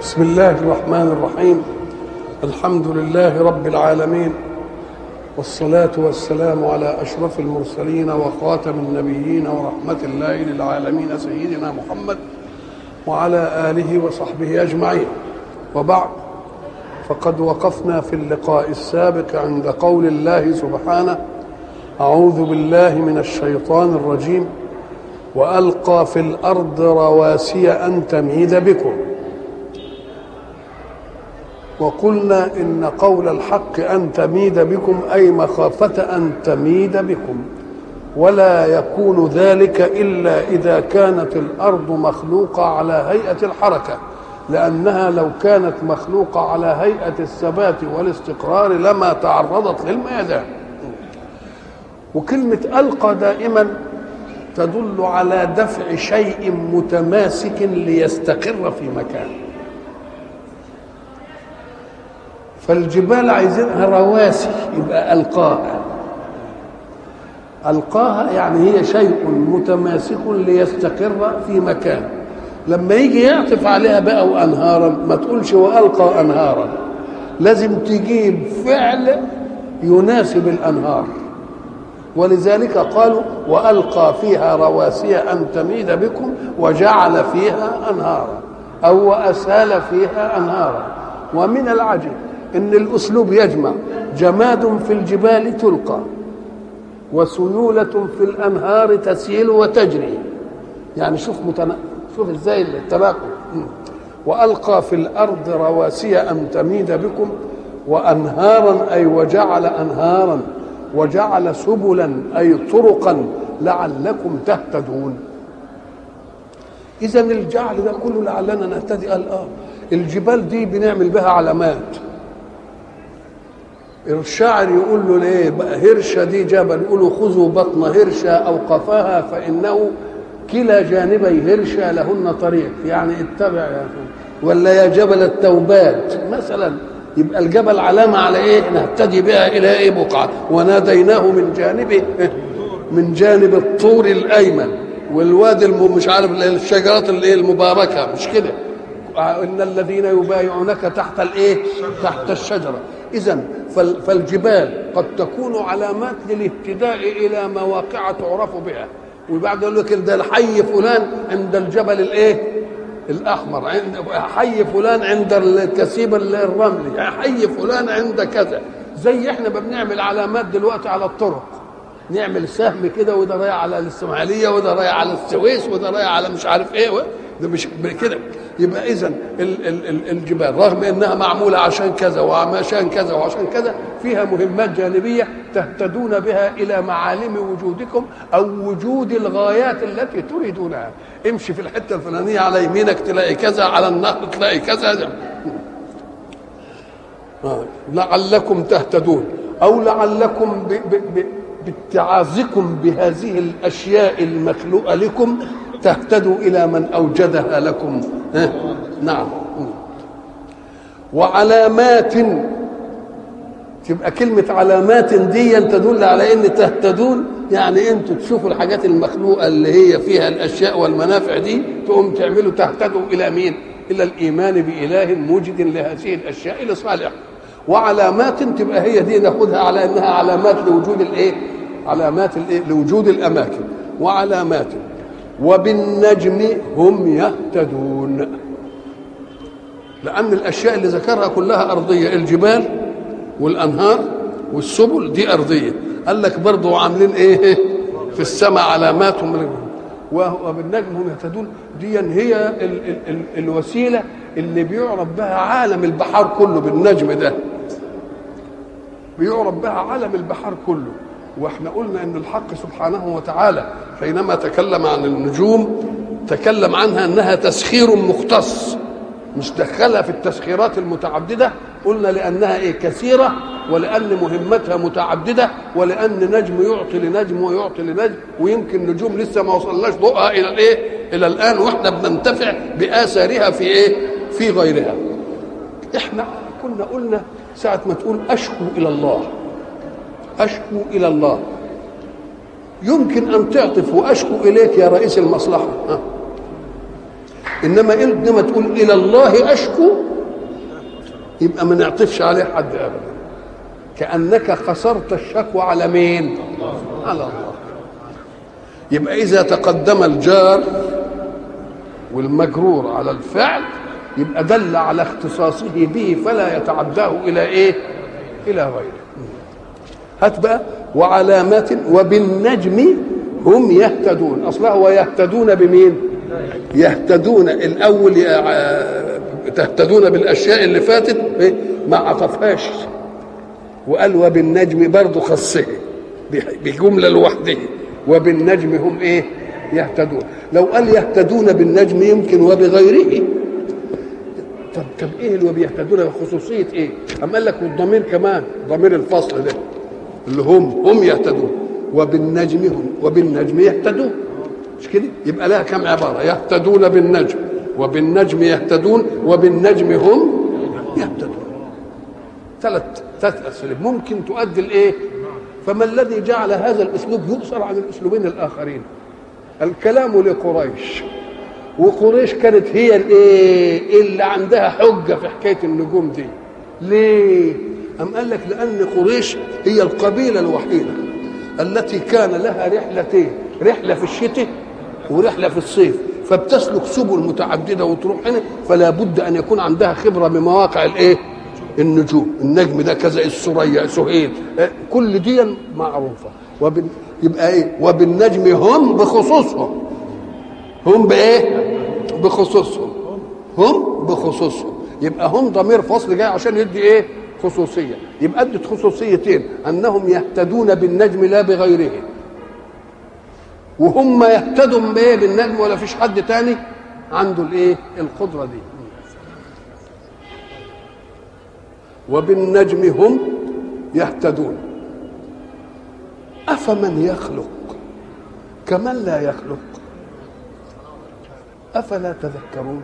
بسم الله الرحمن الرحيم الحمد لله رب العالمين والصلاة والسلام على أشرف المرسلين وخاتم النبيين ورحمة الله للعالمين سيدنا محمد وعلى آله وصحبه أجمعين وبعد فقد وقفنا في اللقاء السابق عند قول الله سبحانه أعوذ بالله من الشيطان الرجيم وألقى في الأرض رواسي أن تميد بكم وقلنا إن قول الحق أن تميد بكم أي مخافة أن تميد بكم ولا يكون ذلك إلا إذا كانت الأرض مخلوقة على هيئة الحركة لأنها لو كانت مخلوقة على هيئة الثبات والاستقرار لما تعرضت للميدان وكلمة ألقى دائما تدل على دفع شيء متماسك ليستقر في مكان فالجبال عايزينها رواسي يبقى ألقاها ألقاها يعني هي شيء متماسك ليستقر في مكان لما يجي يعطف عليها بقى وأنهارا ما تقولش وألقى أنهارا لازم تجيب فعل يناسب الأنهار ولذلك قالوا والقى فيها رواسي ان تميد بكم وجعل فيها انهارا او واسال فيها انهارا ومن العجب ان الاسلوب يجمع جماد في الجبال تلقى وسيوله في الانهار تسيل وتجري يعني شوف متنا... شوف ازاي التناقض والقى في الارض رواسي ان تميد بكم وانهارا اي وجعل انهارا وجعل سبلا اي طرقا لعلكم تهتدون اذا الجعل ده كله لعلنا نهتدي قال اه الجبال دي بنعمل بها علامات الشاعر يقول له ليه بقى هرشه دي جبل يقولوا خذوا بطن هرشه او قفاها فانه كلا جانبي هرشه لهن طريق يعني اتبع يا ولا يا جبل التوبات مثلا يبقى الجبل علامة على ايه نهتدي بها الى ايه بقعة وناديناه من جانب من جانب الطور الايمن والوادي مش عارف الشجرات الايه المباركة مش كده ان الذين يبايعونك تحت الايه تحت الشجرة اذا فالجبال قد تكون علامات للاهتداء الى مواقع تعرف بها وبعد يقول لك ده الحي فلان عند الجبل الايه الاحمر عند حي فلان عند الكثيب الرملي حي فلان عند كذا زي احنا بنعمل علامات دلوقتي على الطرق نعمل سهم كده وده رايح على الاسماعيليه وده رايح على السويس وده رايح على مش عارف ايه ده مش كده يبقى اذا الجبال رغم انها معموله عشان كذا وعشان كذا وعشان كذا فيها مهمات جانبيه تهتدون بها الى معالم وجودكم او وجود الغايات التي تريدونها امشي في الحته الفلانيه على يمينك تلاقي كذا على النهر تلاقي كذا لعلكم تهتدون او لعلكم ب ب ب باتعاظكم بهذه الاشياء المخلوقه لكم تهتدوا الى من اوجدها لكم ها؟ نعم وعلامات تبقى كلمة علامات دي تدل على ان تهتدون يعني انتوا تشوفوا الحاجات المخلوقة اللي هي فيها الاشياء والمنافع دي تقوم تعملوا تهتدوا الى مين؟ الى الايمان باله موجد لهذه الاشياء لصالح وعلامات تبقى هي دي ناخذها على انها علامات لوجود الايه؟ علامات الايه؟ لوجود الاماكن وعلامات وبالنجم هم يهتدون لأن الأشياء اللي ذكرها كلها أرضية الجبال والأنهار والسبل دي أرضية قال لك برضه عاملين إيه في السماء علامات وبالنجم هم يهتدون دي هي ال ال ال الوسيلة اللي بيعرف بها عالم البحار كله بالنجم ده بيعرف بها عالم البحار كله واحنا قلنا ان الحق سبحانه وتعالى حينما تكلم عن النجوم تكلم عنها انها تسخير مختص مش دخلها في التسخيرات المتعدده قلنا لانها ايه كثيره ولان مهمتها متعدده ولان نجم يعطي لنجم ويعطي لنجم ويمكن نجوم لسه ما وصلناش ضوءها الى الايه الى الان واحنا بننتفع باثارها في ايه في غيرها احنا كنا قلنا ساعه ما تقول اشكو الى الله أشكو إلى الله يمكن أن تعطف وأشكو إليك يا رئيس المصلحة ها. انما انما تقول الى الله اشكو يبقى ما نعطفش عليه حد ابدا كانك قصرت الشكوى على مين على الله يبقى اذا تقدم الجار والمجرور على الفعل يبقى دل على اختصاصه به فلا يتعداه الى ايه الى غيره هات بقى وعلامات وبالنجم هم يهتدون اصلها ويهتدون بمين يهتدون الاول تهتدون بالاشياء اللي فاتت ما عطفهاش وقال وبالنجم برضه خصه بجمله لوحده وبالنجم هم ايه يهتدون لو قال يهتدون بالنجم يمكن وبغيره طب طب ايه اللي بيهتدون بخصوصيه ايه؟ أم قال لك والضمير كمان ضمير الفصل ده اللي هم هم يهتدون وبالنجم هم وبالنجم يهتدون مش كده؟ يبقى لها كم عباره يهتدون بالنجم وبالنجم يهتدون وبالنجم هم يهتدون ثلاث ثلاث اسئله ممكن تؤدي الايه؟ فما الذي جعل هذا الاسلوب يؤثر عن الاسلوبين الاخرين؟ الكلام لقريش وقريش كانت هي الايه اللي عندها حجه في حكايه النجوم دي ليه ام قال لك لان قريش هي القبيله الوحيده التي كان لها رحلتين رحله في الشتاء ورحله في الصيف فبتسلك سبل متعدده وتروح هنا فلا بد ان يكون عندها خبره بمواقع الايه النجوم النجم ده كذا السريا سهيل كل دي معروفه وبال... يبقى ايه وبالنجم هم بخصوصهم هم بايه بخصوصهم هم بخصوصهم يبقى هم ضمير فصل جاي عشان يدي ايه خصوصيه يبقى ادت خصوصيتين انهم يهتدون بالنجم لا بغيره وهم يهتدوا بايه بالنجم ولا فيش حد تاني عنده الايه القدره دي وبالنجم هم يهتدون افمن يخلق كمن لا يخلق افلا تذكرون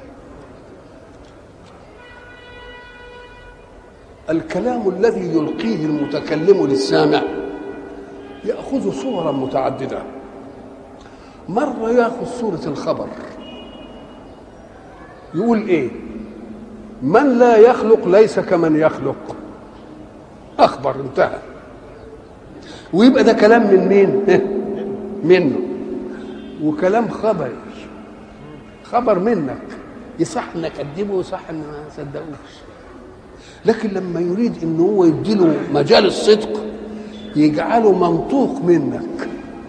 الكلام الذي يلقيه المتكلم للسامع ياخذ صورا متعدده مره ياخذ صوره الخبر يقول ايه من لا يخلق ليس كمن يخلق اخبر انتهى ويبقى ده كلام من مين منه وكلام خبري خبر منك يصح انك تكذبه ويصح ان ما صدقوش لكن لما يريد ان هو يديله مجال الصدق يجعله منطوق منك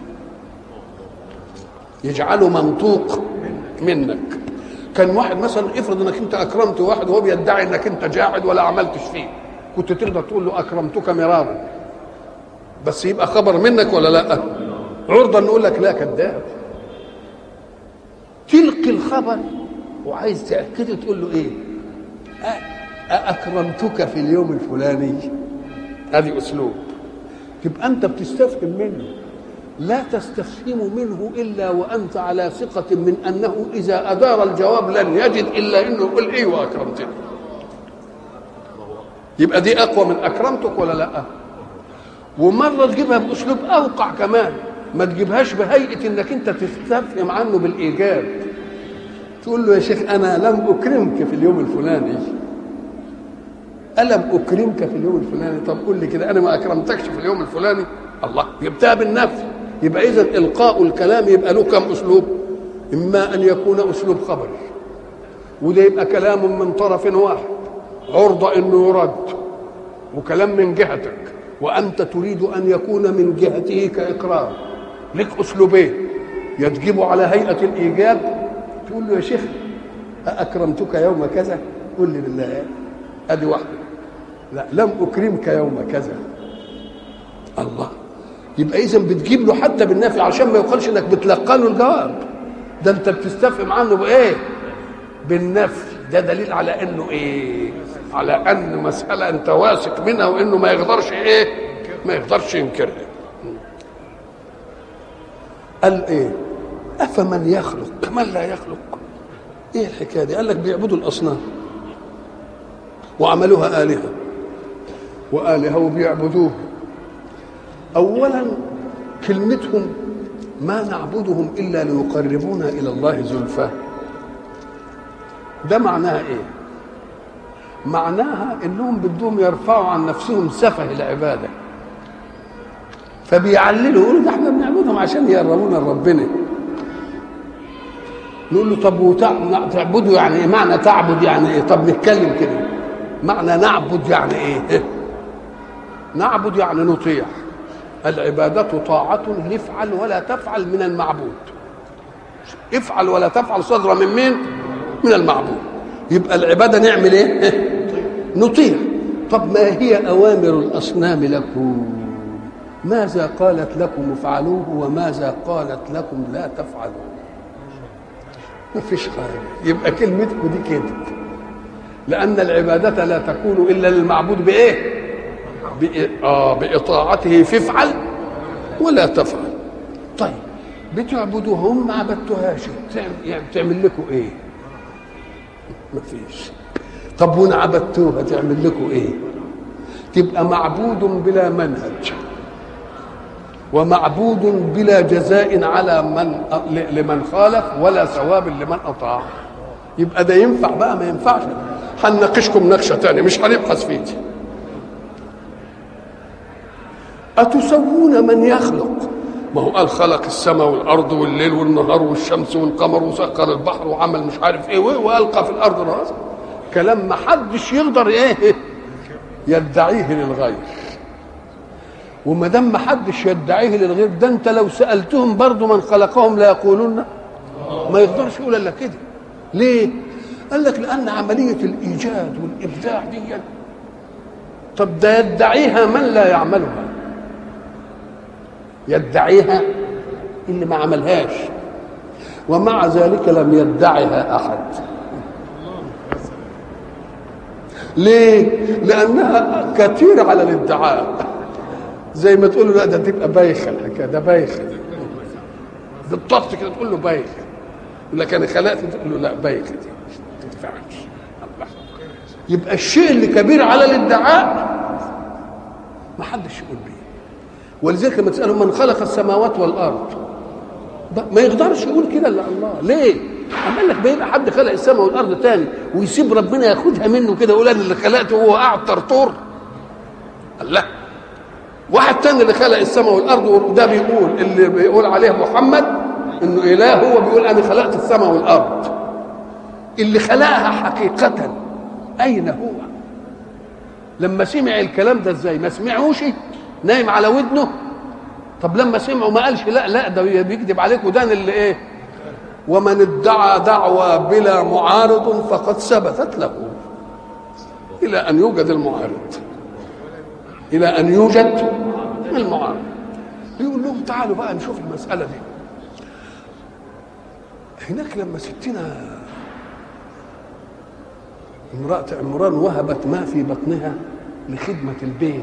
يجعله منطوق منك كان واحد مثلا افرض انك انت اكرمت واحد وهو بيدعي انك انت جاحد ولا عملتش فيه كنت تقدر تقول له اكرمتك مرارا بس يبقى خبر منك ولا لا عرضه نقول لك لا كذاب تلقي الخبر وعايز تاكده تقول له ايه أأكرمتك في اليوم الفلاني هذه أسلوب تبقى أنت بتستفهم منه لا تستفهم منه إلا وأنت على ثقة من أنه إذا أدار الجواب لن يجد إلا أنه يقول إيه وأكرمتني يبقى دي أقوى من أكرمتك ولا لأ ومرة تجيبها بأسلوب أوقع كمان ما تجيبهاش بهيئة إنك أنت تستفهم عنه بالإيجاب تقول له يا شيخ أنا لم أكرمك في اليوم الفلاني ألم أكرمك في اليوم الفلاني طب قول لي كده أنا ما أكرمتكش في اليوم الفلاني الله جبتها بالنفي يبقى إذا إلقاء الكلام يبقى له كم أسلوب إما أن يكون أسلوب خبري وده يبقى كلام من طرف واحد عرضة إنه يرد وكلام من جهتك وأنت تريد أن يكون من جهته كإقرار لك أسلوبين يتجب على هيئة الإيجاب تقول له يا شيخ أكرمتك يوم كذا قل لي بالله ادي واحده لا لم اكرمك يوم كذا الله يبقى اذا بتجيب له حتى بالنفي عشان ما يقالش انك بتلقى له الجواب ده انت بتستفهم عنه بايه بالنفي ده دليل على انه ايه على ان مساله انت واثق منها وانه ما يقدرش ايه ما يقدرش ينكرها قال ايه افمن يخلق كمن لا يخلق ايه الحكايه دي قال لك بيعبدوا الاصنام وعملوها آلهة وآلهة وبيعبدوه أولا كلمتهم ما نعبدهم إلا ليقربونا إلى الله زلفى ده معناها ايه معناها انهم بدهم يرفعوا عن نفسهم سفه العباده فبيعللوا يقولوا ده احنا بنعبدهم عشان يقربونا لربنا نقول له طب وتع- تعبدوا يعني ايه معنى تعبد يعني ايه طب نتكلم كده معنى نعبد يعني ايه نعبد يعني نطيع العبادة طاعة لافعل ولا تفعل من المعبود افعل ولا تفعل صدر من مين من المعبود يبقى العبادة نعمل ايه نطيع طب ما هي أوامر الأصنام لكم ماذا قالت لكم افعلوه وماذا قالت لكم لا تفعلوه ما فيش حاجة يبقى كلمتكم دي كذب لأن العبادة لا تكون إلا للمعبود بإيه؟ بإ- آه بإطاعته فافعل ولا تفعل طيب بتعبدوهم ما عبدتوهاش تعمل, يعني تعمل لكم إيه؟ ما فيش طب وإن عبدتوها تعمل لكم إيه؟ تبقى معبود بلا منهج ومعبود بلا جزاء على من لمن خالف ولا ثواب لمن اطاع يبقى ده ينفع بقى ما ينفعش هنناقشكم نقشه تاني مش هنبحث فيه دي. أتسوون من يخلق ما هو قال خلق السماء والأرض والليل والنهار والشمس والقمر وسخر البحر وعمل مش عارف إيه وألقى في الأرض رواسي كلام ما حدش يقدر إيه يدعيه للغير وما دام ما حدش يدعيه للغير ده انت لو سالتهم برضو من خلقهم لا يقولون ما يقدرش يقول الا كده ليه قال لك لان عمليه الايجاد والابداع دي طب ده يدعيها من لا يعملها يدعيها اللي ما عملهاش ومع ذلك لم يدعها احد ليه لانها كثيره على الادعاء زي ما تقول له لا ده تبقى بايخه الحكايه ده بايخه بالضبط كده تقول له بايخه يقول لك انا خلقت تقول له لا بايخه دي ما تنفعش الله يبقى الشيء اللي كبير على الادعاء ما حدش يقول بيه ولذلك لما تسالهم من خلق السماوات والارض ما يقدرش يقول كده الا الله ليه؟ أما قال لك بيبقى حد خلق السماء والارض تاني ويسيب ربنا ياخدها منه كده يقول انا اللي خلقته وهو قاعد طرطور الله واحد تاني اللي خلق السماء والارض وده بيقول اللي بيقول عليه محمد انه اله هو بيقول انا خلقت السماء والارض اللي خلقها حقيقة اين هو لما سمع الكلام ده ازاي ما سمعوش نايم على ودنه طب لما سمعوا ما قالش لا لا ده بيكذب عليك وده اللي ايه ومن ادعى دعوى بلا معارض فقد ثبتت له الى ان يوجد المعارض الى ان يوجد المعارض يقول لهم تعالوا بقى نشوف المساله دي هناك لما ستنا امرأة عمران وهبت ما في بطنها لخدمة البيت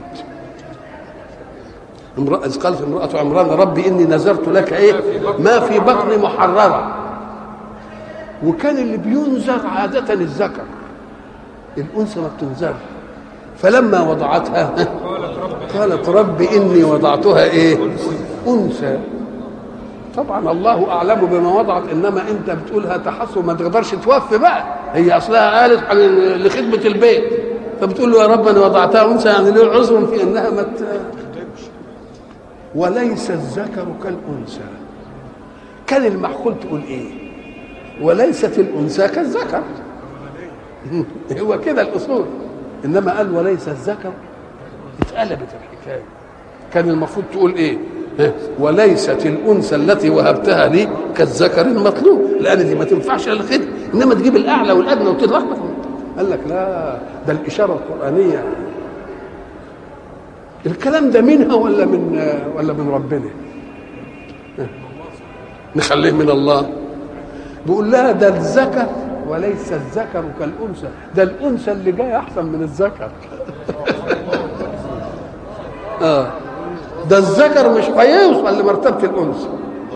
امرأة إذ قالت امرأة عمران ربي إني نذرت لك إيه ما في بطني محررة وكان اللي بينذر عادة الذكر الأنثى ما بتنذرش فلما وضعتها قالت رب إني وضعتها إيه أنثى طبعا الله أعلم بما وضعت إنما أنت بتقولها تحصر ما تقدرش توفي بقى هي أصلها قالت لخدمة البيت فبتقول له يا رب أنا وضعتها أنثى يعني له عذر في إنها ما وليس الذكر كالأنثى كان المعقول تقول إيه وليست الأنثى كالذكر هو كده الأصول انما قال وليس الذكر اتقلبت الحكايه كان المفروض تقول ايه وليست الانثى التي وهبتها لي كالذكر المطلوب لان دي ما تنفعش الا كده انما تجيب الاعلى والادنى وتتلخبط قال لك لا ده الاشاره القرانيه الكلام ده منها ولا من ولا من ربنا نخليه من الله بيقول لها ده الذكر وليس الذكر كالانثى ده الانثى اللي جايه احسن من الذكر اه ده الذكر مش هيوصل لمرتبه الانثى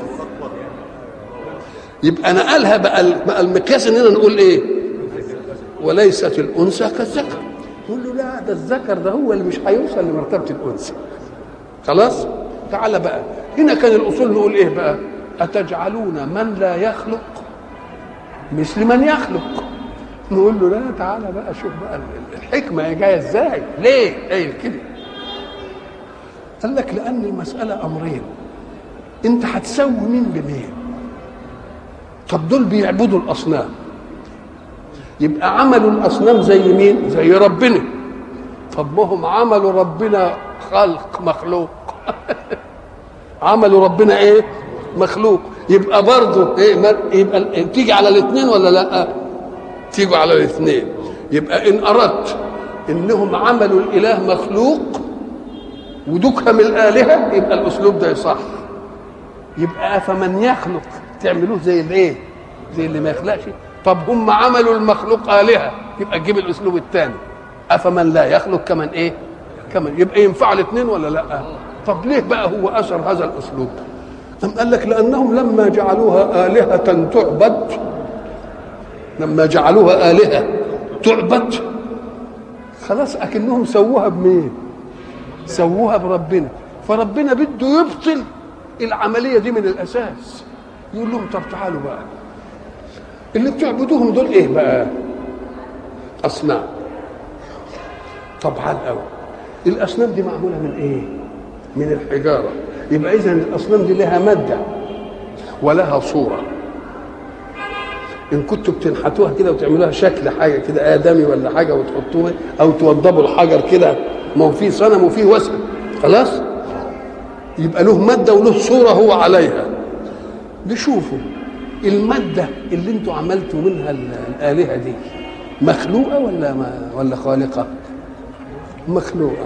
يبقى نقلها بقى بقى المقياس اننا نقول ايه وليست الانثى كالذكر نقول له لا ده الذكر ده هو اللي مش هيوصل لمرتبه الانثى خلاص تعال بقى هنا كان الاصول نقول ايه بقى اتجعلون من لا يخلق مثل من يخلق نقول له لا تعالى بقى شوف بقى الحكمه جايه ازاي ليه ايه كده قال لك لان المساله امرين انت هتسوي مين بمين طب دول بيعبدوا الاصنام يبقى عملوا الاصنام زي مين زي ربنا طب ما هم عملوا ربنا خلق مخلوق عملوا ربنا ايه مخلوق يبقى برضه ايه يبقى تيجي على الاثنين ولا لا تيجوا على الاثنين يبقى ان اردت انهم عملوا الاله مخلوق ودكهم الالهه يبقى الاسلوب ده يصح يبقى فمن يخلق تعملوه زي الايه زي اللي ما يخلقش طب هم عملوا المخلوق الهه يبقى تجيب الاسلوب الثاني افمن لا يخلق كمن ايه كمن يبقى ينفع الاثنين ولا لا طب ليه بقى هو اثر هذا الاسلوب أم قال لك لأنهم لما جعلوها آلهة تعبد لما جعلوها آلهة تعبد خلاص أكنهم سووها بمين؟ سووها بربنا فربنا بده يبطل العملية دي من الأساس يقول لهم طب تعالوا بقى اللي بتعبدوهم دول إيه بقى؟ أصنام طب على الأول الأصنام دي معمولة من إيه؟ من الحجارة يبقى اذا الاصنام دي لها ماده ولها صوره ان كنتوا بتنحتوها كده وتعملوها شكل حاجه كده ادمي ولا حاجه وتحطوها او توضبوا الحجر كده ما هو في صنم وفي وثن خلاص يبقى له ماده وله صوره هو عليها نشوفوا الماده اللي انتوا عملتوا منها الالهه دي مخلوقه ولا ما ولا خالقه مخلوقه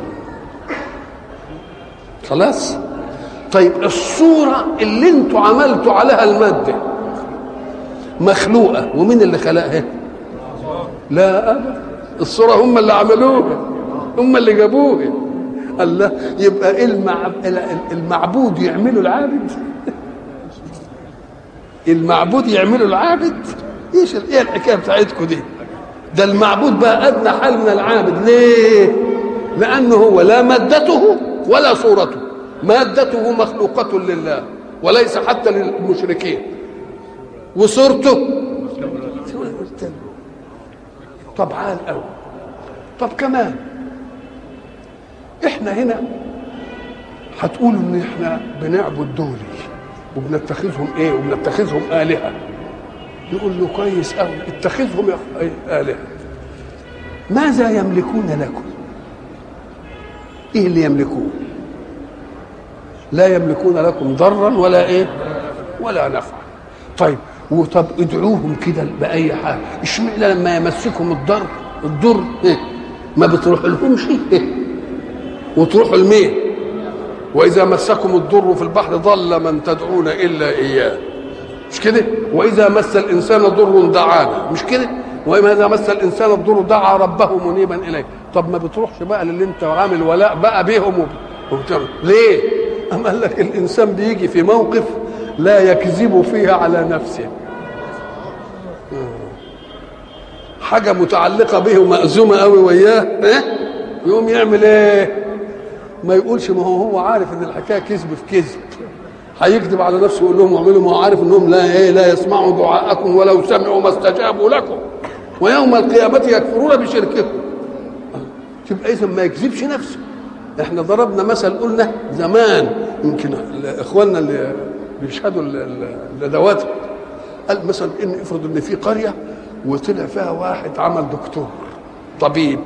خلاص طيب الصورة اللي انتوا عملتوا عليها المادة مخلوقة ومين اللي خلقها لا أبدا الصورة هم اللي عملوها هم اللي جابوها الله يبقى المعبود يعملوا العابد المعبود يعملوا العابد ايش ايه الحكايه بتاعتكم دي ده المعبود بقى ادنى حال من العابد ليه لانه هو لا مادته ولا صورته مادته مخلوقة لله وليس حتى للمشركين وصورته طب عال قوي طب كمان احنا هنا هتقولوا ان احنا بنعبد دولي وبنتخذهم ايه وبنتخذهم آلهة يقول له كويس قوي اتخذهم آلهة ماذا يملكون لكم ايه اللي يملكوه لا يملكون لكم ضرا ولا ايه ولا نفعا طيب وطب ادعوهم كده باي حاجه اشمعنى لما يمسكهم الضر الضر إيه؟ ما بتروح لهمش إيه؟ وتروحوا لمين واذا مسكم الضر في البحر ضل من تدعون الا اياه مش كده واذا مس الانسان ضر دعانا مش كده واذا مس الانسان الضر دعا ربه منيبا اليه طب ما بتروحش بقى للي انت عامل ولاء بقى بيهم وبتعمل ليه أم قال لك الإنسان بيجي في موقف لا يكذب فيها على نفسه حاجة متعلقة به ومأزومة قوي وياه إيه؟ يقوم يعمل ايه ما يقولش ما هو هو عارف ان الحكايه كذب في كذب هيكذب على نفسه ويقول لهم اعملوا ما هو عارف انهم لا ايه لا يسمعوا دعاءكم ولو سمعوا ما استجابوا لكم ويوم القيامه يكفرون بشرككم تبقى اذا ما يكذبش نفسه احنا ضربنا مثل قلنا زمان يمكن اخواننا اللي بيشهدوا الندوات قال مثلا ان افرض ان في قريه وطلع فيها واحد عمل دكتور طبيب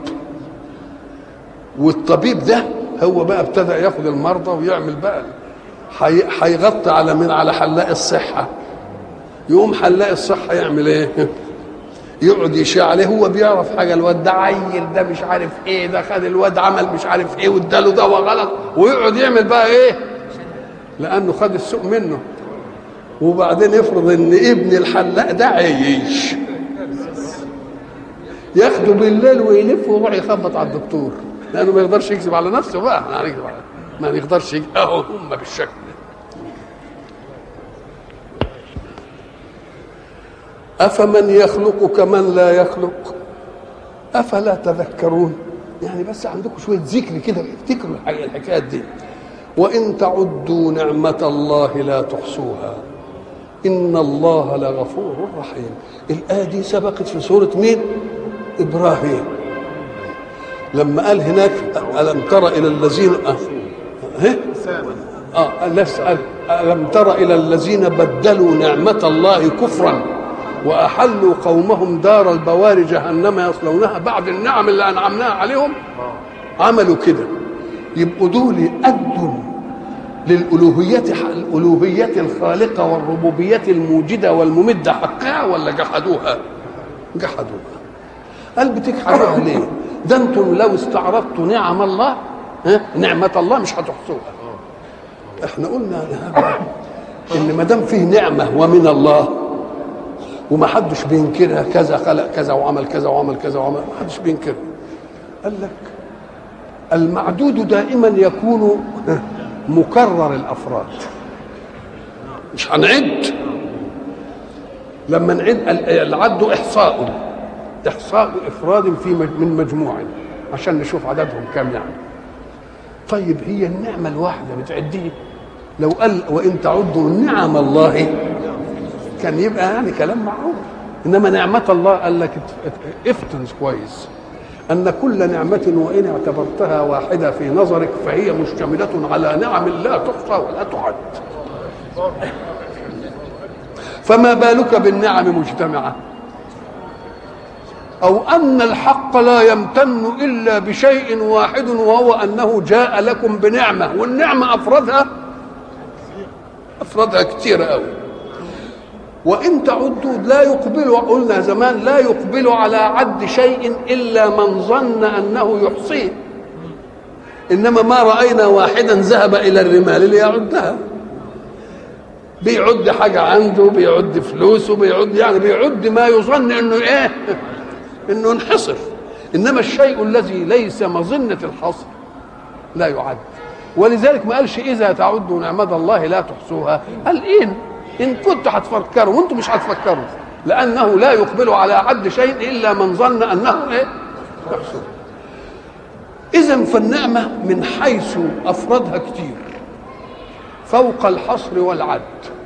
والطبيب ده هو بقى ابتدى ياخد المرضى ويعمل بقى هيغطي على من على حلاق الصحه يقوم حلاق الصحه يعمل ايه يقعد يشاع عليه هو بيعرف حاجه الواد ده عيل ده مش عارف ايه ده خد الواد عمل مش عارف ايه واداله دواء غلط ويقعد يعمل بقى ايه لانه خد السوق منه وبعدين يفرض ان ابن الحلاق ده عيش ياخده بالليل ويلف ويروح يخبط على الدكتور لانه ما يقدرش يكذب على نفسه بقى ما يقدرش يكذب اهو هم بالشكل ده أفمن يخلق كمن لا يخلق أفلا تذكرون يعني بس عندكم شوية ذكر كده افتكروا الحكايات دي وإن تعدوا نعمة الله لا تحصوها إن الله لغفور رحيم الآية دي سبقت في سورة مين إبراهيم لما قال هناك ألم تر إلى الذين أه؟ اه نسأل ألم تر إلى الذين بدلوا نعمة الله كفرا وأحلوا قومهم دار البوار جهنم يصلونها بعد النعم اللي أنعمناها عليهم عملوا كده يبقوا دول أدوا للألوهية الألوهية الخالقة والربوبية الموجدة والممدة حقها ولا جحدوها؟ جحدوها قال بتجحدوها ليه؟ ده انتم لو استعرضتوا نعم الله ها نعمة الله مش هتحصوها احنا قلنا ان ما دام فيه نعمه ومن الله وما حدش بينكرها كذا خلق كذا وعمل كذا وعمل كذا وعمل ما حدش بينكرها قال لك المعدود دائما يكون مكرر الافراد مش هنعد لما نعد العد احصاء احصاء افراد في من مجموع عشان نشوف عددهم كم يعني طيب هي النعمه الواحده بتعديه لو قال وان تعدوا نعم الله كان يبقى يعني كلام معروف انما نعمه الله قال لك افتن كويس ان كل نعمه وان اعتبرتها واحده في نظرك فهي مشتمله على نعم لا تحصى ولا تعد فما بالك بالنعم مجتمعه او ان الحق لا يمتن الا بشيء واحد وهو انه جاء لكم بنعمه والنعمه افرادها افرادها كثيره قوي وان تعدوا لا يقبل قلنا زمان لا يقبل على عد شيء الا من ظن انه يحصيه انما ما راينا واحدا ذهب الى الرمال ليعدها بيعد حاجه عنده بيعد فلوسه بيعد يعني بيعد ما يظن انه ايه انه انحصر انما الشيء الذي ليس مظنه الحصر لا يعد ولذلك ما قالش اذا تعدوا نعمه الله لا تحصوها قال ان ان كنتوا هتفكروا وانتم مش هتفكروا لانه لا يقبل على عد شيء الا من ظن انه ايه يحصل اذا فالنعمه من حيث افرادها كتير فوق الحصر والعد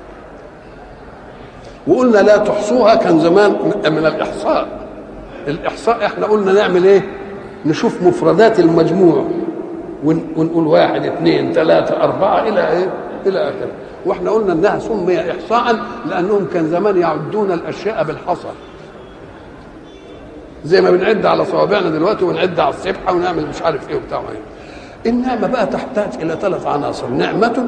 وقلنا لا تحصوها كان زمان من الاحصاء الاحصاء احنا قلنا نعمل ايه نشوف مفردات المجموع ونقول واحد اثنين ثلاثة أربعة إلى إيه؟ إلى آخره وإحنا قلنا إنها سمي إحصاء لأنهم كان زمان يعدون الأشياء بالحصى زي ما بنعد على صوابعنا دلوقتي ونعد على السبحة ونعمل مش عارف إيه وبتاع إيه النعمة بقى تحتاج إلى ثلاث عناصر نعمة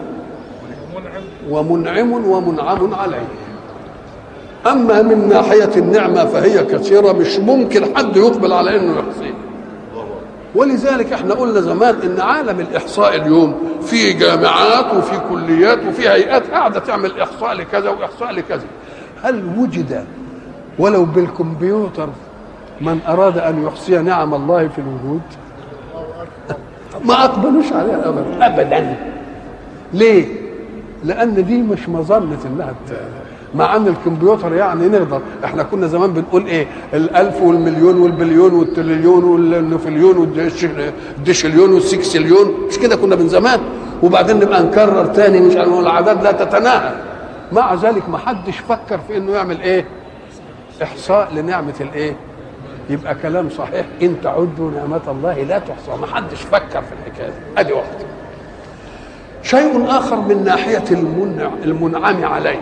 ومنعم ومنعم عليه أما من ناحية النعمة فهي كثيرة مش ممكن حد يقبل على إنه يحصيها ولذلك احنا قلنا زمان ان عالم الاحصاء اليوم في جامعات وفي كليات وفي هيئات قاعده تعمل احصاء لكذا واحصاء لكذا هل وجد ولو بالكمبيوتر من اراد ان يحصي نعم الله في الوجود ما اقبلوش عليها ابدا ابدا ليه لان دي مش مظنه انها مع ان الكمبيوتر يعني نقدر احنا كنا زمان بنقول ايه الالف والمليون والبليون والتريليون والنفليون والديشليون والسكسليون مش كده كنا من زمان وبعدين نبقى نكرر تاني مش عارف الاعداد لا تتناهى مع ذلك ما حدش فكر في انه يعمل ايه احصاء لنعمه الايه يبقى كلام صحيح ان تعدوا نعمه الله لا تحصى ما حدش فكر في الحكايه ادي واحده شيء اخر من ناحيه المنع المنعم عليه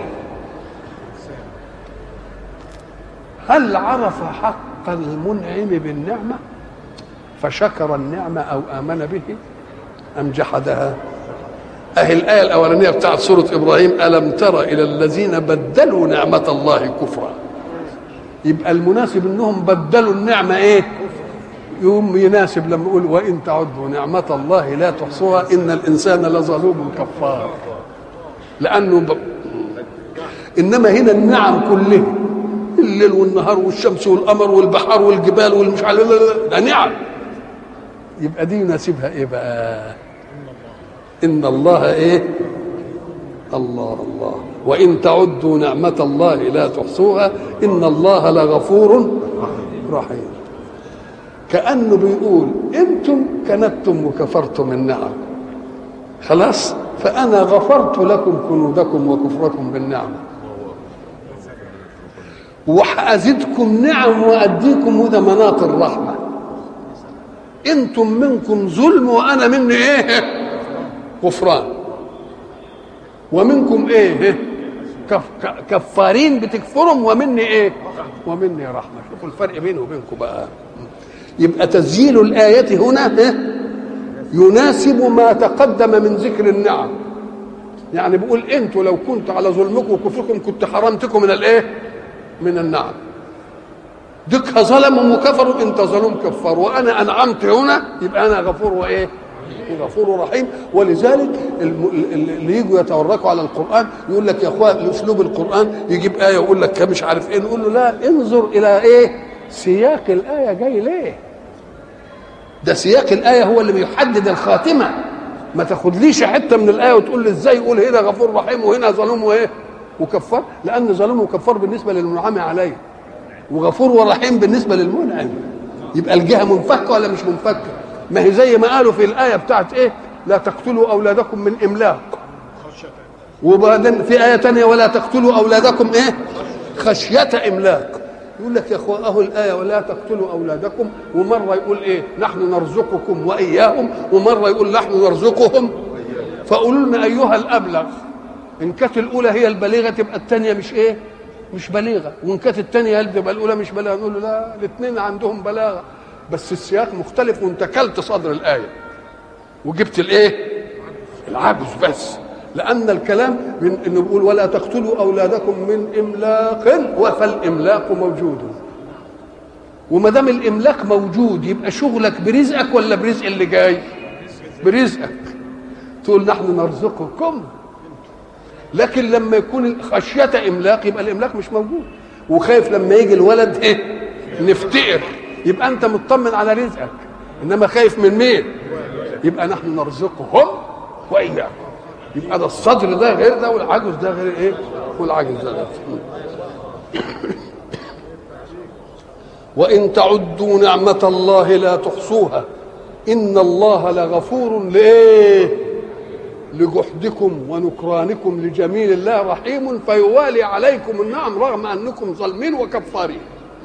هل عرف حق المنعم بالنعمة فشكر النعمة أو آمن به أم جحدها أهي الآية الأولانية بتاعت سورة إبراهيم ألم تر إلى الذين بدلوا نعمة الله كفرا يبقى المناسب انهم بدلوا النعمه ايه يوم يناسب لما يقول وان تعدوا نعمه الله لا تحصوها ان الانسان لظلوم كفار لانه ب... انما هنا النعم كلها الليل والنهار والشمس والقمر والبحر والجبال والمش عارف ده نعم يبقى دي يناسبها ايه بقى ان الله ايه الله الله وان تعدوا نعمه الله لا تحصوها ان الله لغفور رحيم كانه بيقول انتم كنتم وكفرتم النعم خلاص فانا غفرت لكم كنودكم وكفركم بالنعمه وهأزدكم نعم وأديكم هدى مناط الرحمة انتم منكم ظلم وانا مني ايه غفران ومنكم ايه كف كفارين بتكفرهم ومني ايه ومني رحمه شوفوا الفرق بيني وبينكم بقى يبقى تسجيل الآية هنا إيه؟ يناسب ما تقدم من ذكر النعم يعني بيقول انتوا لو كنت على ظلمكم وكفركم كنت حرمتكم من الايه من النعم دك ظلموا وكفروا انت ظلم كفر وانا انعمت هنا يبقى انا غفور وايه غفور رحيم ولذلك اللي يجوا يتوركوا على القران يقول لك يا اخوان اسلوب القران يجيب ايه ويقول لك مش عارف ايه نقول له لا انظر الى ايه سياق الايه جاي ليه ده سياق الايه هو اللي بيحدد الخاتمه ما تاخدليش حته من الايه وتقول لي ازاي يقول هنا غفور رحيم وهنا ظلوم وايه وكفار لان ظلوم وكفار بالنسبه للمنعم عليه وغفور ورحيم بالنسبه للمنعم يبقى الجهه منفكه ولا مش منفكه ما هي زي ما قالوا في الايه بتاعت ايه لا تقتلوا اولادكم من املاق وبعدين في ايه تانية ولا تقتلوا اولادكم ايه خشيه املاق يقول لك يا اخوة اهو الايه ولا تقتلوا اولادكم ومره يقول ايه نحن نرزقكم واياهم ومره يقول نحن نرزقهم فقولوا لنا ايها الابلغ ان كانت الاولى هي البليغه تبقى الثانيه مش ايه مش بليغه وان كانت الثانيه هل تبقى الاولى مش بليغه نقول له لا الاثنين عندهم بلاغه بس السياق مختلف وانت كلت صدر الايه وجبت الايه العجز بس لان الكلام من انه بيقول ولا تقتلوا اولادكم من املاق فالاملاق موجود وما دام الاملاق موجود يبقى شغلك برزقك ولا برزق اللي جاي برزقك تقول نحن نرزقكم لكن لما يكون خشيه املاق يبقى الاملاق مش موجود وخايف لما يجي الولد ايه نفتقر يبقى انت مطمن على رزقك انما خايف من مين يبقى نحن نرزقهم واياكم يبقى ده الصدر ده غير ده والعجز ده غير ايه والعجز ده غير وان تعدوا نعمه الله لا تحصوها ان الله لغفور لايه لجحدكم ونكرانكم لجميل الله رحيم فيوالي عليكم النعم رغم انكم ظالمين وكفارين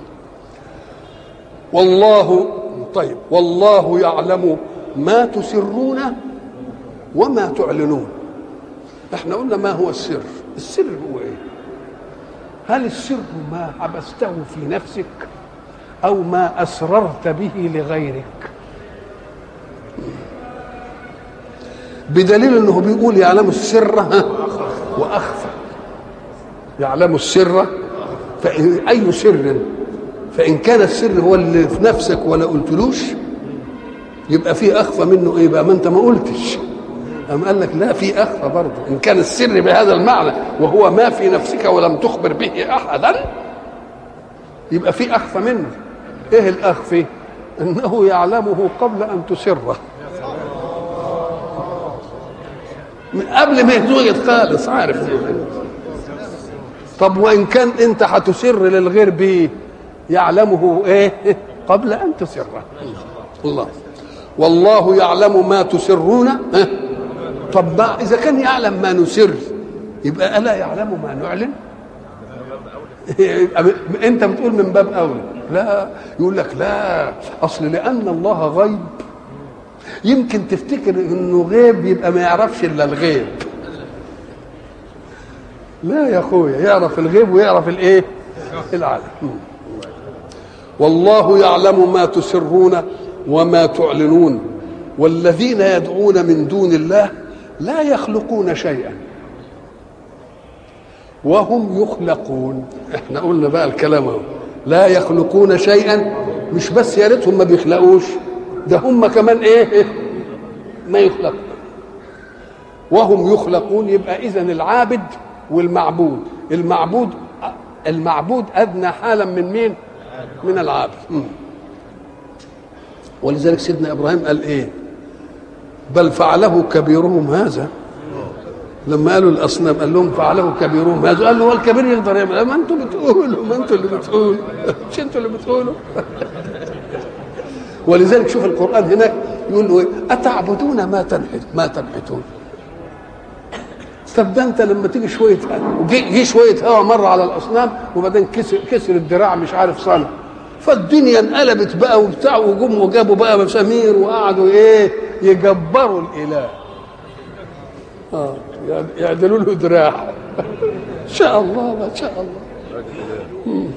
والله طيب والله يعلم ما تسرون وما تعلنون احنا قلنا ما هو السر السر هو ايه هل السر ما حبسته في نفسك او ما اسررت به لغيرك بدليل انه بيقول يعلم السر واخفى يعلم السر فإن اي سر فان كان السر هو اللي في نفسك ولا قلتلوش يبقى في اخفى منه ايه بقى ما انت ما قلتش أم قال لك لا في أخفى برضه إن كان السر بهذا المعنى وهو ما في نفسك ولم تخبر به أحدا يبقى في أخفى منه إيه الأخفي إنه يعلمه قبل أن تسره من قبل ما يتوجد خالص عارف طب وإن كان أنت هتسر للغير به يعلمه إيه قبل أن تسره الله والله يعلم ما تسرون طب ما اذا كان يعلم ما نسر يبقى الا يعلم ما نعلن انت بتقول من باب اولى لا يقول لك لا اصل لان الله غيب يمكن تفتكر انه غيب يبقى ما يعرفش الا الغيب لا يا اخويا يعرف الغيب ويعرف الايه العالم والله يعلم ما تسرون وما تعلنون والذين يدعون من دون الله لا يخلقون شيئا وهم يخلقون احنا قلنا بقى الكلام اهو لا يخلقون شيئا مش بس يا ريتهم ما بيخلقوش ده هم كمان ايه ما يخلقون وهم يخلقون يبقى اذا العابد والمعبود المعبود المعبود ادنى حالا من مين من العابد ولذلك سيدنا ابراهيم قال ايه بل فعله كبيرهم هذا لما قالوا الاصنام قال لهم فعله كبيرهم هذا قال له هو الكبير يقدر يعمل ما انتم بتقولوا ما انتم اللي بتقولوا مش انتم اللي بتقولوا ولذلك شوف القران هناك يقول له ايه اتعبدون ما تنحت ما تنحتون طب ده انت لما تيجي شويه جه شويه هواء مر على الاصنام وبعدين كسر كسر الدراع مش عارف صنع فالدنيا انقلبت بقى وبتاع وجم وجابوا بقى مسامير وقعدوا ايه يجبروا الاله اه يعدلوا له دراع ان شاء الله ما شاء الله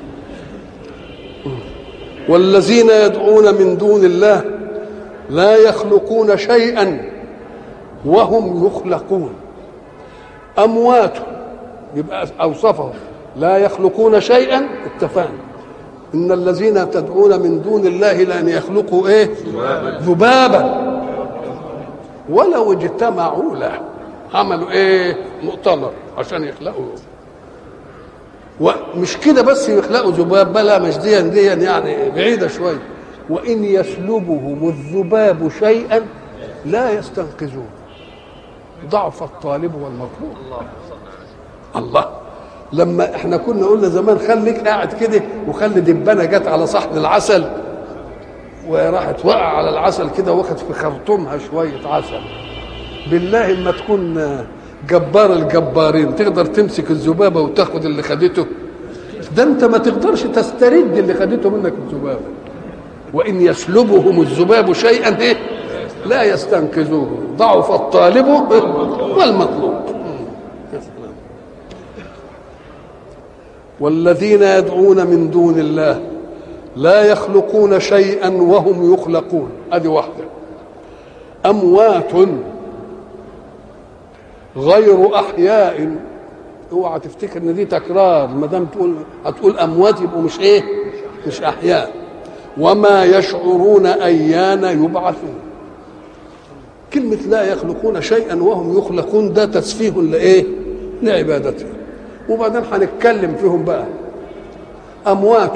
والذين يدعون من دون الله لا يخلقون شيئا وهم يخلقون اموات يبقى اوصفهم لا يخلقون شيئا اتفقنا ان الذين تدعون من دون الله لن يخلقوا ايه ذبابا ولو اجتمعوا له عملوا ايه مؤتمر عشان يخلقوا ومش كده بس يخلقوا ذباب بلا مش ديا ديا يعني بعيده شويه وان يسلبهم الذباب شيئا لا يستنقذوه ضعف الطالب والمطلوب الله الله لما احنا كنا قلنا زمان خليك قاعد كده وخلي دبانه جت على صحن العسل وراحت وقع على العسل كده واخد في خرطومها شويه عسل بالله اما تكون جبار الجبارين تقدر تمسك الذبابه وتاخد اللي خدته ده انت ما تقدرش تسترد اللي خدته منك الذبابه وان يسلبهم الذباب شيئا ايه لا يستنقذوه ضعف الطالب والمطلوب والذين يدعون من دون الله لا يخلقون شيئا وهم يخلقون ادي واحده اموات غير احياء اوعى تفتكر ان دي تكرار ما دام تقول هتقول اموات يبقوا مش ايه مش احياء وما يشعرون ايان يبعثون كلمة لا يخلقون شيئا وهم يخلقون ده تسفيه لإيه؟ لعبادتهم وبعدين هنتكلم فيهم بقى أموات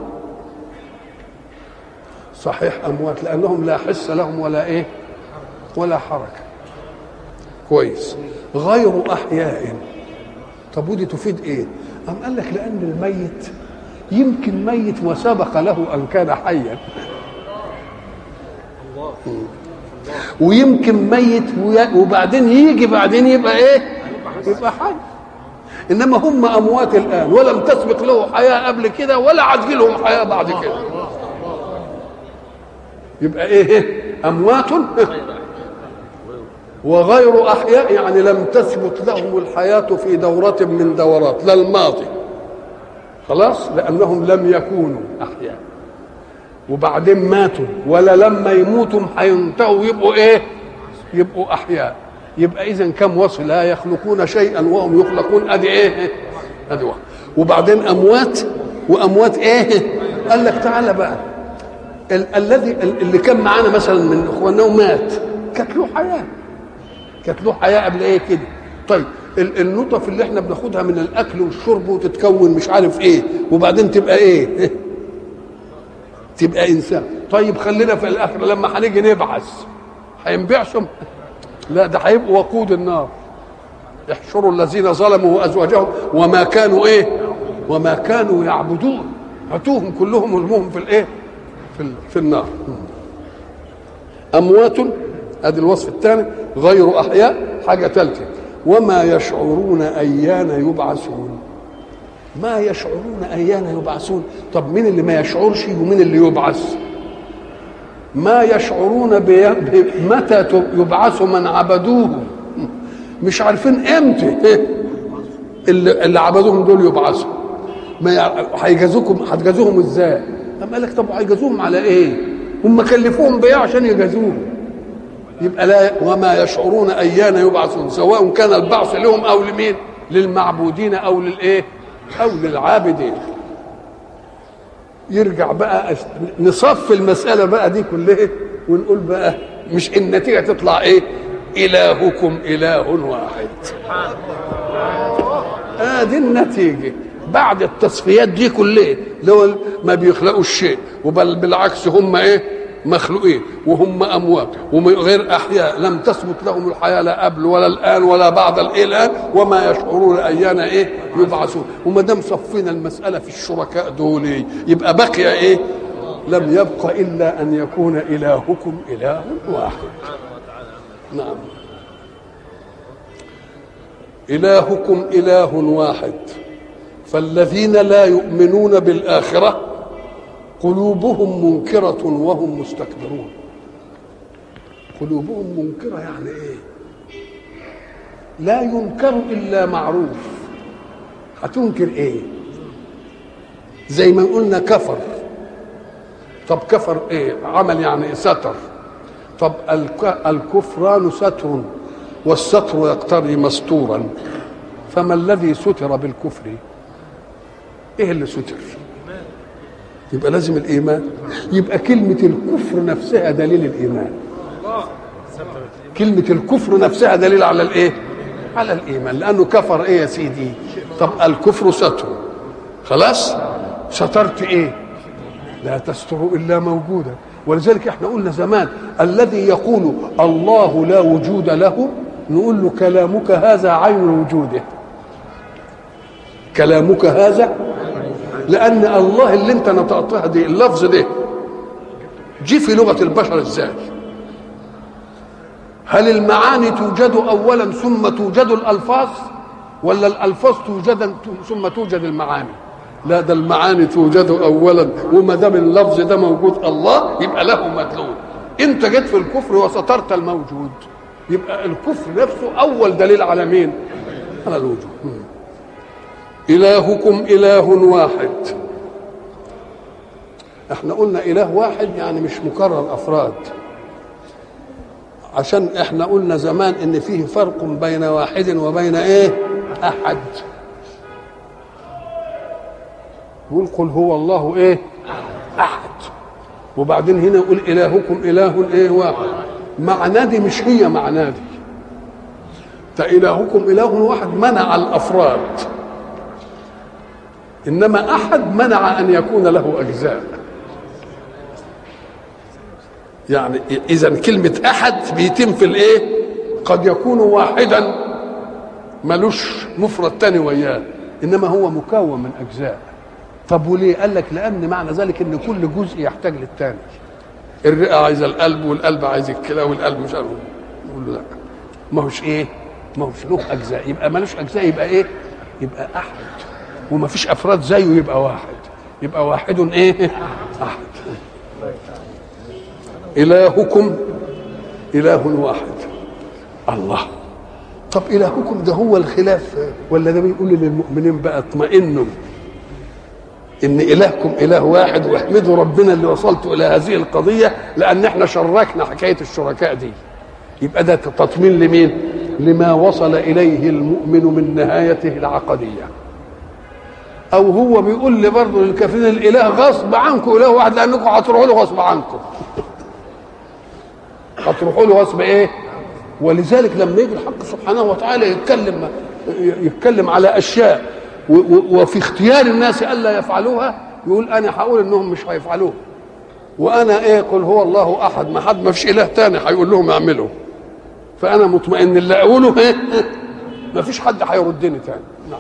صحيح أموات لأنهم لا حس لهم ولا إيه؟ ولا حركة كويس غير أحياء طب ودي تفيد إيه؟ أم قال لك لأن الميت يمكن ميت وسبق له أن كان حيا ويمكن ميت وبعدين يجي بعدين يبقى ايه يبقى حي انما هم اموات الان ولم تسبق له حياه قبل كده ولا عاد لهم حياه بعد كده يبقى ايه اموات وغير احياء يعني لم تثبت لهم الحياه في دوره من دورات لا الماضي خلاص لانهم لم يكونوا احياء وبعدين ماتوا ولا لما يموتوا هينتهوا يبقوا ايه يبقوا احياء يبقى اذا كم وصف لا يخلقون شيئا وهم يخلقون ادي ايه ادي واحد وبعدين اموات واموات ايه قال لك تعالى بقى ال- الذي اللي كان معانا مثلا من اخواننا ومات كانت له حياه كانت له حياه قبل ايه كده طيب ال- النطف اللي احنا بناخدها من الاكل والشرب وتتكون مش عارف ايه وبعدين تبقى ايه تبقى انسان طيب خلينا في الاخر لما هنيجي نبعث هينبعثهم لا ده هيبقوا وقود النار احشروا الذين ظلموا وازواجهم وما كانوا ايه وما كانوا يعبدون هاتوهم كلهم ارموهم في الايه في, ال- في النار اموات ادي الوصف الثاني غير احياء حاجه ثالثه وما يشعرون ايان يبعثون ما يشعرون ايان يبعثون طب مين اللي ما يشعرش ومين اللي يبعث ما يشعرون بي... ب... متى ت- يبعث من عبدوه مش عارفين امتى اللي, اللي عبدوهم دول يبعثوا ما يع- هيجازوكم هتجازوهم ازاي طب قال لك طب هيجازوهم على ايه هم كلفوهم بايه عشان يجازوهم يبقى لا وما يشعرون ايان يبعثون سواء كان البعث لهم او لمين للمعبودين او للايه او للعابدين يرجع بقى أس- نصف المساله بقى دي كلها ونقول بقى مش النتيجه تطلع ايه الهكم اله واحد ادي النتيجه بعد التصفيات دي كلها لو ما بيخلقوا شيء وبل بالعكس هم ايه مخلوقين وهم اموات وغير احياء لم تثبت لهم الحياه لا قبل ولا الان ولا بعد الايه الان وما يشعرون ايان ايه يبعثون وما دام صفينا المساله في الشركاء دول يبقى بقي ايه لم يبق الا ان يكون الهكم اله واحد نعم إلهكم إله واحد فالذين لا يؤمنون بالآخرة قلوبهم منكرة وهم مستكبرون قلوبهم منكرة يعني إيه لا ينكر إلا معروف هتنكر إيه زي ما قلنا كفر طب كفر إيه عمل يعني ستر طب الكفران ستر والستر يقتضي مستورا فما الذي ستر بالكفر ايه اللي ستر يبقى لازم الايمان يبقى كلمه الكفر نفسها دليل الايمان كلمه الكفر نفسها دليل على الايه على الايمان لانه كفر ايه يا سيدي طب الكفر ستر خلاص سترت ايه لا تستر الا موجودا ولذلك احنا قلنا زمان الذي يقول الله لا وجود له نقول له كلامك هذا عين وجوده كلامك هذا لان الله اللي انت نطقتها دي اللفظ ده جه في لغه البشر ازاي هل المعاني توجد اولا ثم توجد الالفاظ ولا الالفاظ توجد ثم توجد المعاني لا ده المعاني توجد اولا وما دام اللفظ ده موجود الله يبقى له مدلول انت جيت في الكفر وسترت الموجود يبقى الكفر نفسه اول دليل على مين على الوجود الهكم اله واحد احنا قلنا اله واحد يعني مش مكرر افراد عشان احنا قلنا زمان ان فيه فرق بين واحد وبين ايه احد يقول قل هو الله ايه احد وبعدين هنا يقول الهكم اله ايه واحد معنى دي مش هي معنى دي فإلهكم إله واحد منع الأفراد إنما أحد منع أن يكون له أجزاء يعني إذا كلمة أحد بيتم في الإيه؟ قد يكون واحدا ملوش مفرد تاني وياه إنما هو مكون من أجزاء طب وليه؟ قال لك لأن معنى ذلك إن كل جزء يحتاج للتاني الرئه عايزه القلب والقلب عايز الكلى والقلب مش عارف نقول له لا ما هوش ايه ما هوش له اجزاء يبقى ملوش اجزاء يبقى ايه يبقى احد وما فيش افراد زيه يبقى واحد يبقى واحد ايه احد الهكم اله واحد الله طب الهكم ده هو الخلاف ولا ده بيقول للمؤمنين بقى اطمئنوا ان الهكم اله واحد واحمدوا ربنا اللي وصلتوا الى هذه القضيه لان احنا شركنا حكايه الشركاء دي يبقى ده تطمين لمين لما وصل اليه المؤمن من نهايته العقديه او هو بيقول لي برضه للكافرين الاله غصب عنكم اله واحد لانكم هتروحوا له غصب عنكم هتروحوا له غصب ايه ولذلك لما يجي الحق سبحانه وتعالى يتكلم يتكلم على اشياء وفي اختيار الناس الا يفعلوها يقول انا هقول انهم مش هيفعلوها وانا ايه قل هو الله احد ما حد ما فيش اله تاني هيقول لهم اعملوا فانا مطمئن اللي اقوله ايه ما فيش حد هيردني تاني نعم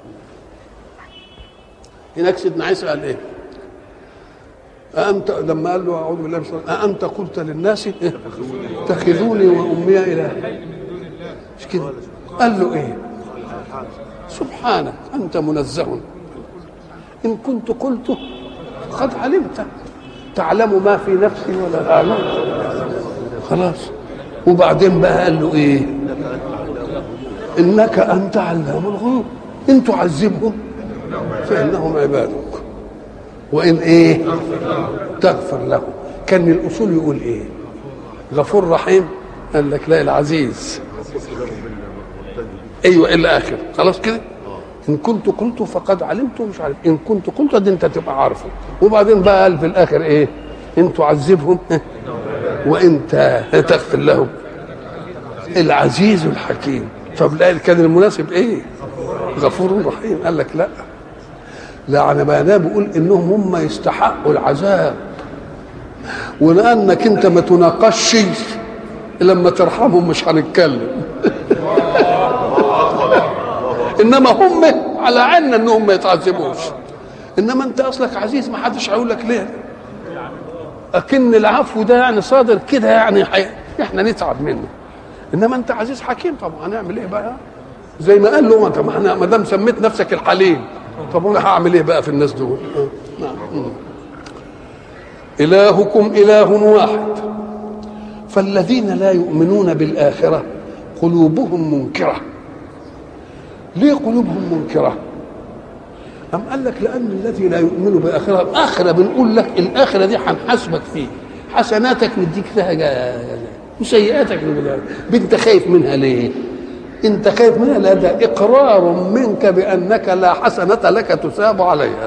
هناك سيدنا عيسى قال ايه أأنت لما قال له أعوذ بالله من الشيطان أأنت قلت للناس اتخذوني وأمي إلهين مش كده قال له إيه سبحانك أنت منزه إن كنت قلته قد علمت تعلم ما في نفسي ولا أعلم خلاص وبعدين بقى قال له إيه إنك أنت علام الغيوب إن تعذبهم فإنهم عبادك وإن إيه تغفر لهم كان الأصول يقول إيه غفور رحيم قال لك لا العزيز ايوه الى اخر خلاص كده ان كنت قلت فقد علمت مش عارف ان كنت قلت دي انت تبقى عارفه وبعدين بقى قال في الاخر ايه ان تعذبهم وانت تغفر لهم العزيز الحكيم طب لا كان المناسب ايه غفور رحيم قال لك لا لا انا بقى انا بقول انهم هم يستحقوا العذاب ولانك انت ما تناقشش لما ترحمهم مش هنتكلم انما هم على عنا انهم ما يتعذبوش انما انت اصلك عزيز ما حدش هيقول لك ليه اكن العفو ده يعني صادر كده يعني حي... احنا نتعب منه انما انت عزيز حكيم طب هنعمل ايه بقى زي ما قال له طب ما احنا ما دام سميت نفسك الحليم طب انا هعمل ايه بقى في الناس دول آه، نعم الهكم اله واحد فالذين لا يؤمنون بالاخره قلوبهم منكره ليه قلوبهم منكره أم قال لك لأن الذي لا يؤمن بالآخرة الآخرة بنقول لك الآخرة دي هنحاسبك فيه حسناتك نديك فيها جا- وسيئاتك نديك انت خايف منها ليه؟ انت خايف منها لا ده اقرار منك بانك لا حسنه لك تثاب عليها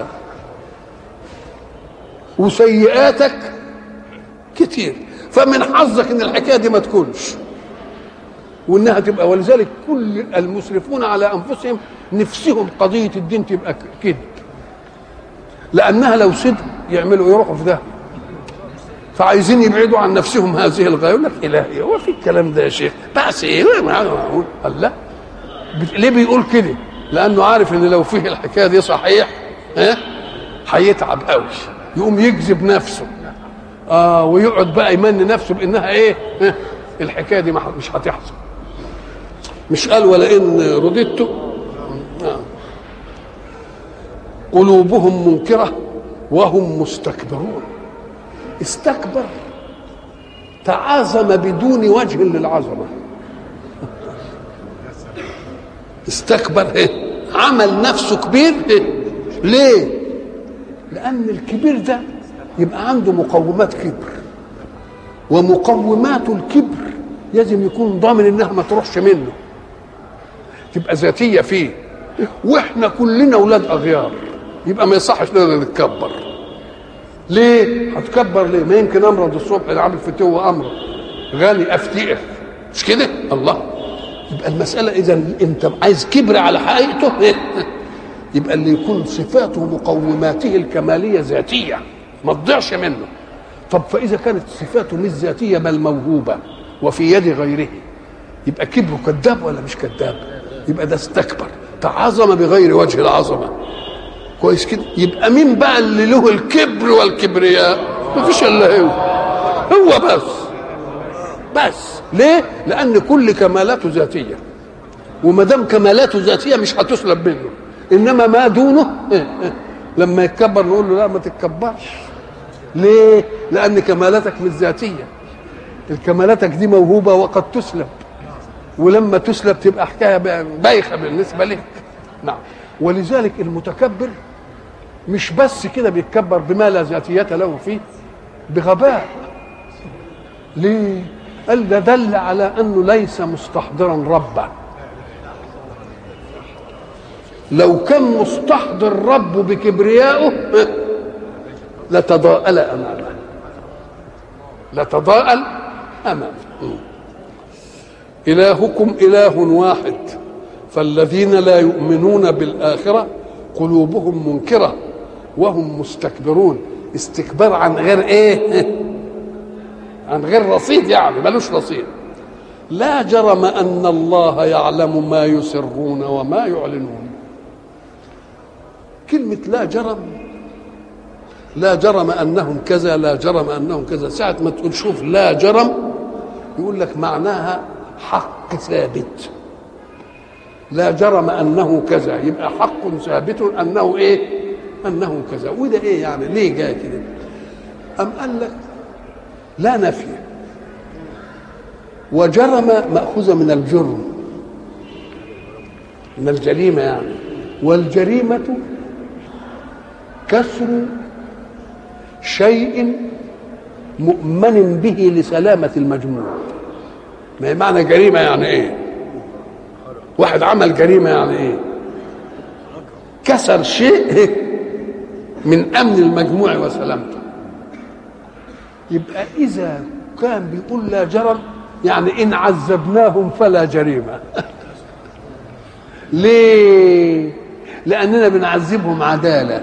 وسيئاتك كتير فمن حظك ان الحكايه دي ما تكونش وانها تبقى ولذلك كل المسرفون على انفسهم نفسهم قضيه الدين تبقى كذب لانها لو صدق يعملوا يروحوا في ده فعايزين يبعدوا عن نفسهم هذه الغايه يقول لك الهي هو في الكلام ده يا شيخ بس ايه قال لا بت- ليه بيقول كده لانه عارف ان لو فيه الحكايه دي صحيح ها هيتعب قوي يقوم يجذب نفسه اه ويقعد بقى يمني نفسه بانها ايه ها الحكايه دي ما ح- مش هتحصل مش قال ولئن رددت آه. قلوبهم منكره وهم مستكبرون استكبر تعاظم بدون وجه للعظمه استكبر ايه عمل نفسه كبير ايه ليه لان الكبير ده يبقى عنده مقومات كبر ومقومات الكبر لازم يكون ضامن انها ما تروحش منه تبقى ذاتيه فيه واحنا كلنا اولاد اغيار يبقى ما يصحش لنا نتكبر ليه هتكبر ليه ما يمكن امرض الصبح اللي عامل فتوه امرض غني افتئر مش كده الله يبقى المساله اذا انت عايز كبر على حقيقته إيه؟ يبقى اللي يكون صفاته مقوماته الكماليه ذاتيه ما تضيعش منه طب فاذا كانت صفاته مش ذاتيه بل موهوبه وفي يد غيره يبقى كبره كذاب ولا مش كذاب يبقى ده استكبر تعظم بغير وجه العظمه كويس كده يبقى مين بقى اللي له الكبر والكبرياء مفيش الا هو هو بس بس ليه لان كل كمالاته ذاتيه وما دام كمالاته ذاتيه مش هتسلب منه انما ما دونه لما يتكبر نقول له لا ما تتكبرش ليه لان كمالاتك مش ذاتيه الكمالاتك دي موهوبه وقد تسلب ولما تسلب تبقى حكايه بايخه بالنسبه لك نعم ولذلك المتكبر مش بس كده بيتكبر بما لا ذاتيه له فيه بغباء ليه قال ده دل على انه ليس مستحضرا ربه لو كان مستحضر ربه بكبريائه لتضاءل امامه لتضاءل امامه الهكم اله واحد فالذين لا يؤمنون بالاخره قلوبهم منكره وهم مستكبرون استكبار عن غير ايه عن غير رصيد يعني ملوش رصيد لا جرم ان الله يعلم ما يسرون وما يعلنون كلمه لا جرم لا جرم انهم كذا لا جرم انهم كذا ساعه ما تقول شوف لا جرم يقول لك معناها حق ثابت لا جرم انه كذا يبقى حق ثابت انه ايه انه كذا وده ايه يعني ليه جاي كده ام قال لك لا نفي وجرم ماخوذه من الجرم من الجريمه يعني والجريمه كسر شيء مؤمن به لسلامه المجموع ما هي معنى جريمه يعني ايه واحد عمل جريمه يعني ايه كسر شيء من امن المجموع وسلامته يبقى اذا كان بيقول لا جرم يعني ان عذبناهم فلا جريمه ليه لاننا بنعذبهم عداله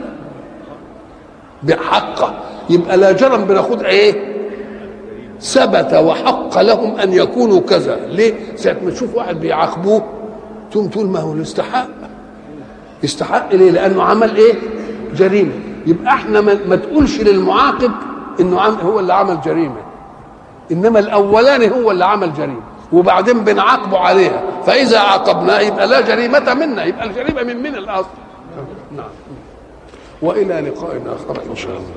بحقه يبقى لا جرم بناخد ايه ثبت وحق لهم ان يكونوا كذا ليه ساعه ما تشوف واحد بيعاقبوه تقوم تقول ما هو يستحق يستحق ليه لانه عمل ايه جريمه يبقى احنا ما, ما تقولش للمعاقب انه عم هو اللي عمل جريمه انما الاولاني هو اللي عمل جريمه وبعدين بنعاقبه عليها فاذا عاقبناه يبقى لا جريمه منا يبقى الجريمه من من الاصل نعم والى لقاء اخر ان شاء الله